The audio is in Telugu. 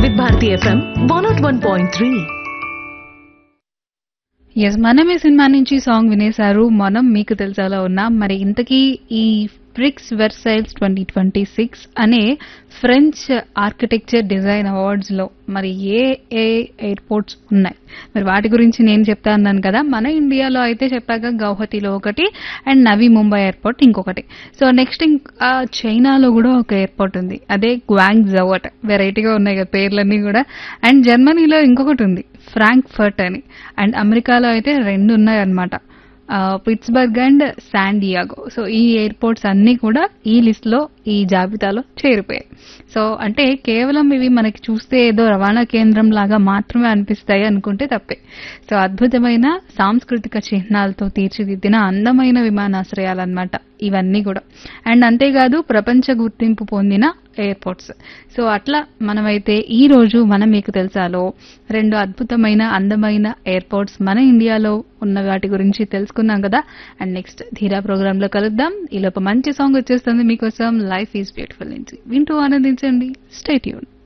వివిధ Bharati FM one nought one point three ఎస్ మనమే సినిమా నుంచి సాంగ్ వినేశారు మనం మీకు తెలుసాలో ఉన్నాం మరి ఇంతకీ ఈ Prix Versailles twenty twenty six అనే ఫ్రెంచ్ ఆర్కిటెక్చర్ డిజైన్ అవార్డ్స్ లో మరి ఏ ఏ ఎయిర్పోర్ట్స్ ఉన్నాయి మరి వాటి గురించి నేను చెప్తా అన్నాను కదా మన ఇండియాలో అయితే చెప్పాక గౌహతిలో ఒకటి అండ్ నవీ ముంబై ఎయిర్పోర్ట్ ఇంకొకటి సో నెక్స్ట్ ఇంకా చైనాలో కూడా ఒక ఎయిర్పోర్ట్ ఉంది అదే గ్వాంగ్ జవట్ వెరైటీగా ఉన్నాయి కదా పేర్లన్నీ కూడా అండ్ జర్మనీలో ఇంకొకటి ఉంది ఫ్రాంక్ఫర్ట్ అని అండ్ అమెరికాలో అయితే రెండు ఉన్నాయి అనమాట Pittsburgh and San Diego so ఈ ఎయిర్పోర్ట్స్ అన్నీ కూడా ఈ లిస్ట్ లో ఈ జాబితాలో చేరిపోయాయి సో అంటే కేవలం ఇవి మనకి చూస్తే ఏదో రవాణా కేంద్రం లాగా మాత్రమే అనిపిస్తాయి అనుకుంటే తప్పే సో అద్భుతమైన సాంస్కృతిక చిహ్నాలతో తీర్చిదిద్దిన అందమైన విమానాశ్రయాలన్నమాట ఇవన్నీ కూడా అండ్ అంతేకాదు ప్రపంచ గుర్తింపు పొందిన ఎయిర్పోర్ట్స్ సో అట్లా మనమైతే ఈ రోజు మనం మీకు తెలుసాలో రెండు అద్భుతమైన అందమైన ఎయిర్పోర్ట్స్ మన ఇండియాలో ఉన్న వాటి గురించి తెలుసుకున్నాం కదా అండ్ నెక్స్ట్ ధీరా ప్రోగ్రామ్ లో కలుద్దాం ఈలోపు మంచి సాంగ్ వచ్చేస్తుంది మీకోసం లైఫ్ ఈజ్ బ్యూటిఫుల్ నుంచి వింటూ ఆనందించండి స్టేట్యూన్